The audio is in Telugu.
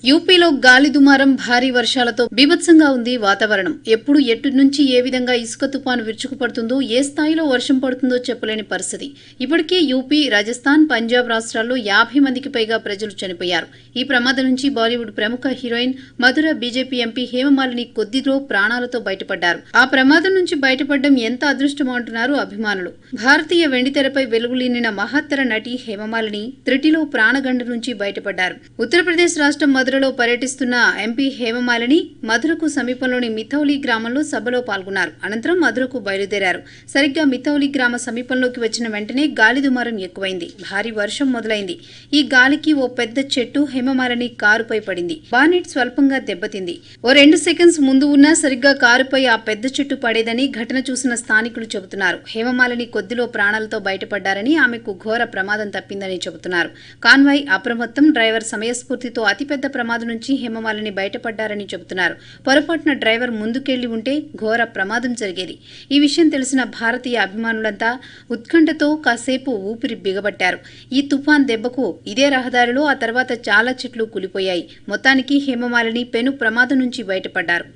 యూపీలో గాలి దుమారం భారీ వర్షాలతో బీభత్సంగా ఉంది వాతావరణం ఎప్పుడు ఎటు నుంచి ఏ విధంగా ఇసుక తుపాను విరుచుకుపడుతుందో ఏ స్థాయిలో వర్షం పడుతుందో చెప్పలేని పరిస్థితి ఇప్పటికే యూపీ రాజస్థాన్ పంజాబ్ రాష్ట్రాల్లో యాభై మందికి పైగా ప్రజలు చనిపోయారు ఈ ప్రమాదం నుంచి బాలీవుడ్ ప్రముఖ heroine Mathura BJP MP Hemamalini కొద్దిలో ప్రాణాలతో బయటపడ్డారు ఆ ప్రమాదం నుంచి బయటపడడం ఎంత అదృష్టమో అంటున్నారు అభిమానులు భారతీయ వెండితెరపై వెలుగులీనిన మహత్తర నటి హేమమాలిని త్రిటిలో ప్రాణగండ నుంచి బయటపడ్డారు ఉత్తరప్రదేశ్ రాష్ట్రం మధురలో పర్యటిస్తున్న ఎంపీ హేమమాలిని మధురకు సమీపంలోని మిథౌలి గ్రామంలో సభలో పాల్గొన్నారు అనంతరం మధురకు బయలుదేరారు సరిగ్గా మిథౌలి గ్రామ సమీపంలోకి వచ్చిన వెంటనే గాలి దుమారం ఎక్కువైంది భారీ వర్షం మొదలైంది ఈ గాలికి ఓ పెద్ద చెట్టు హేమమాలిని కారుపై పడింది బానెట్ స్వల్పంగా దెబ్బతింది ఓ రెండు సెకండ్స్ ముందు ఉన్నా సరిగ్గా కారుపై ఆ పెద్ద చెట్టు పడేదని ఘటన చూసిన స్థానికులు చెబుతున్నారు హేమమాలిని కొద్దిలో ప్రాణాలతో బయటపడ్డారని ఆమెకు ఘోర ప్రమాదం తప్పిందని చెబుతున్నారు కాన్వాయ్ అప్రమత్తం డ్రైవర్ సమయస్ఫూర్తితో అతిపెద్ద ప్రమాదం నుంచి హేమమాలిని బయటపడ్డారని చెబుతున్నారు పొరపాటున డ్రైవర్ ముందుకెళ్లి ఉంటే ఘోర ప్రమాదం జరిగేది ఈ విషయం తెలిసిన భారతీయ అభిమానులంతా ఉత్కంఠతో కాసేపు ఊపిరి బిగబట్టారు ఈ తుఫాన్ దెబ్బకు ఇదే రహదారిలో ఆ తర్వాత చాలా చెట్లు కూలిపోయాయి మొత్తానికి హేమమాలిని పెను ప్రమాదం నుంచి బయటపడ్డారు